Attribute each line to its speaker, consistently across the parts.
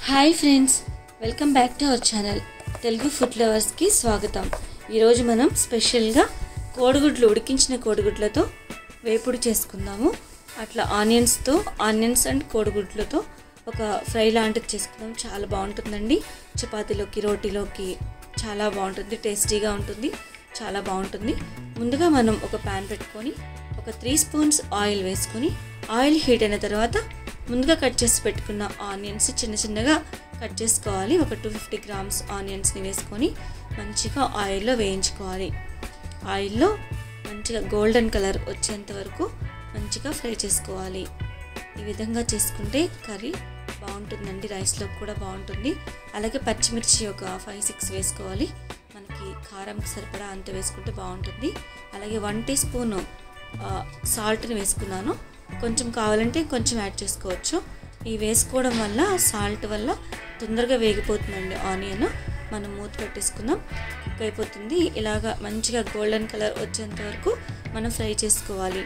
Speaker 1: hi friends welcome back to our channel Telugu food లవర్స్కి స్వాగతం ఈరోజు మనం స్పెషల్గా కోడిగుడ్లు ఉడికించిన కోడిగుడ్లతో వేపుడు చేసుకుందాము అట్లా ఆనియన్స్తో ఆనియన్స్ అండ్ కోడిగుడ్లతో ఒక ఫ్రై లాంటిది చేసుకుందాం చాలా బాగుంటుందండి చపాతీలోకి రోటీలోకి చాలా బాగుంటుంది టేస్టీగా ఉంటుంది చాలా బాగుంటుంది ముందుగా మనం ఒక ప్యాన్ పెట్టుకొని ఒక త్రీ స్పూన్స్ ఆయిల్ వేసుకొని ఆయిల్ హీట్ అయిన తర్వాత ముందుగా కట్ చేసి పెట్టుకున్న ఆనియన్స్ చిన్న చిన్నగా కట్ చేసుకోవాలి ఒక టూ ఫిఫ్టీ గ్రామ్స్ ఆనియన్స్ని వేసుకొని మంచిగా ఆయిల్లో వేయించుకోవాలి ఆయిల్లో మంచిగా గోల్డెన్ కలర్ వచ్చేంత వరకు మంచిగా ఫ్రై చేసుకోవాలి ఈ విధంగా చేసుకుంటే కర్రీ బాగుంటుందండి రైస్లో కూడా బాగుంటుంది అలాగే పచ్చిమిర్చి ఒక ఫైవ్ సిక్స్ వేసుకోవాలి మనకి కారంకి సరిపడా అంత వేసుకుంటే బాగుంటుంది అలాగే వన్ టీ స్పూన్ సాల్ట్ని వేసుకున్నాను కొంచెం కావాలంటే కొంచెం యాడ్ చేసుకోవచ్చు ఈ వేసుకోవడం వల్ల సాల్ట్ వల్ల తొందరగా వేగిపోతుందండి ఆనియన్ మనం మూత పెట్టేసుకుందాం కుక్ అయిపోతుంది ఇలాగా మంచిగా గోల్డెన్ కలర్ వచ్చేంత వరకు మనం ఫ్రై చేసుకోవాలి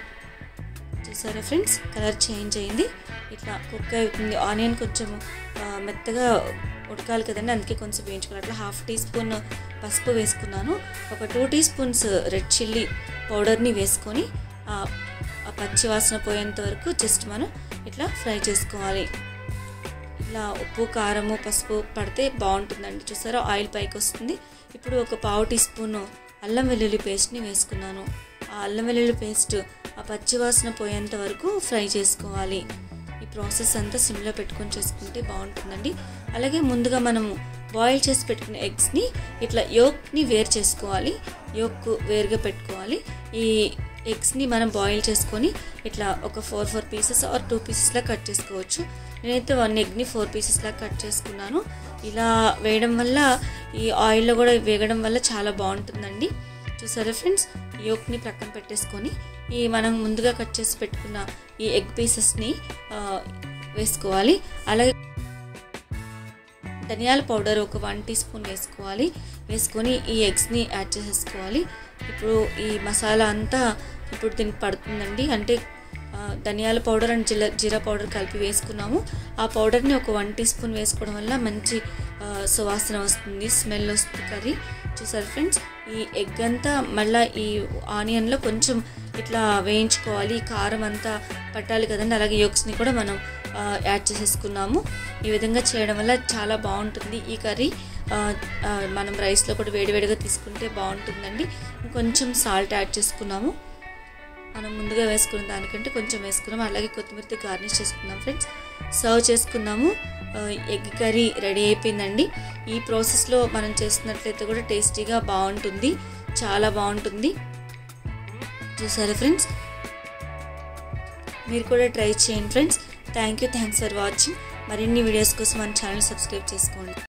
Speaker 1: చూసారా ఫ్రెండ్స్ కలర్ చేంజ్ అయింది ఇట్లా కుక్ అవుతుంది ఆనియన్ కొంచెం మెత్తగా ఉడకాలి కదండి అందుకే కొంచెం వేయించుకోవాలి అట్లా హాఫ్ టీ స్పూన్ పసుపు వేసుకున్నాను ఒక two teaspoons red chilli పౌడర్ని వేసుకొని ఆ పచ్చి వాసన పోయేంత వరకు జస్ట్ మనం ఇట్లా ఫ్రై చేసుకోవాలి ఇట్లా ఉప్పు కారము పసుపు పడితే బాగుంటుందండి చూసారా ఆయిల్ పైకి వస్తుంది ఇప్పుడు ఒక పావు టీ స్పూన్ అల్లం వెల్లుల్లి పేస్ట్ని వేసుకున్నాను ఆ అల్లం వెల్లుల్లి పేస్ట్ ఆ పచ్చి వాసన పోయేంత వరకు ఫ్రై చేసుకోవాలి ఈ ప్రాసెస్ అంతా సిమ్లో పెట్టుకొని చేసుకుంటే బాగుంటుందండి అలాగే ముందుగా మనము బాయిల్ చేసి పెట్టుకున్న ఎగ్స్ని ఇట్లా యోక్ని వేరు చేసుకోవాలి యోక్ వేరుగా పెట్టుకోవాలి ఈ ఎగ్స్ని మనం బాయిల్ చేసుకొని ఇట్లా ఒక four four pieces or two పీసెస్లా కట్ చేసుకోవచ్చు నేనైతే వన్ ఎగ్ని ఫోర్ పీసెస్లా కట్ చేసుకున్నాను ఇలా వేయడం వల్ల ఈ ఆయిల్లో కూడా వేగడం వల్ల చాలా బాగుంటుందండి చూసారా ఫ్రెండ్స్ యోక్ని ప్రక్కన పెట్టేసుకొని ఈ మనం ముందుగా కట్ చేసి పెట్టుకున్న ఈ ఎగ్ పీసెస్ని వేసుకోవాలి అలాగే ధనియాల పౌడర్ ఒక వన్ టీ స్పూన్ వేసుకోవాలి వేసుకొని ఈ ఎగ్స్ని యాడ్ చేసేసుకోవాలి ఇప్పుడు ఈ మసాలా అంతా ఇప్పుడు దీనికి పడుతుందండి అంటే ధనియాల పౌడర్ అండ్ జీల జీరా పౌడర్ కలిపి వేసుకున్నాము ఆ పౌడర్ని ఒక వన్ టీ స్పూన్ వేసుకోవడం వల్ల మంచి సువాసన వస్తుంది స్మెల్ వస్తుంది కర్రీ చూసారు ఫ్రెండ్స్ ఈ ఎగ్ అంతా మళ్ళీ ఈ ఆనియన్లో కొంచెం ఇట్లా వేయించుకోవాలి కారం అంతా పట్టాలి కదండి అలాగే యోక్స్ని కూడా మనం యాడ్ చేసేసుకున్నాము ఈ విధంగా చేయడం వల్ల చాలా బాగుంటుంది ఈ కర్రీ మనం రైస్లో కూడా వేడివేడిగా తీసుకుంటే బాగుంటుందండి కొంచెం సాల్ట్ యాడ్ చేసుకున్నాము మనం ముందుగా వేసుకున్న దానికంటే కొంచెం వేసుకున్నాము అలాగే కొత్తిమీరతో గార్నిష్ చేసుకుందాం ఫ్రెండ్స్ సర్వ్ చేసుకుందాము ఎగ్ కర్రీ రెడీ అయిపోయిందండి ఈ ప్రాసెస్లో మనం చేస్తున్నట్లయితే కూడా టేస్టీగా బాగుంటుంది చాలా బాగుంటుంది చూసారా ఫ్రెండ్స్ మీరు కూడా ట్రై చేయండి friends thank you thanks for watching మరిన్ని వీడియోస్ కోసం మన ఛానల్ సబ్స్క్రైబ్ చేసుకోండి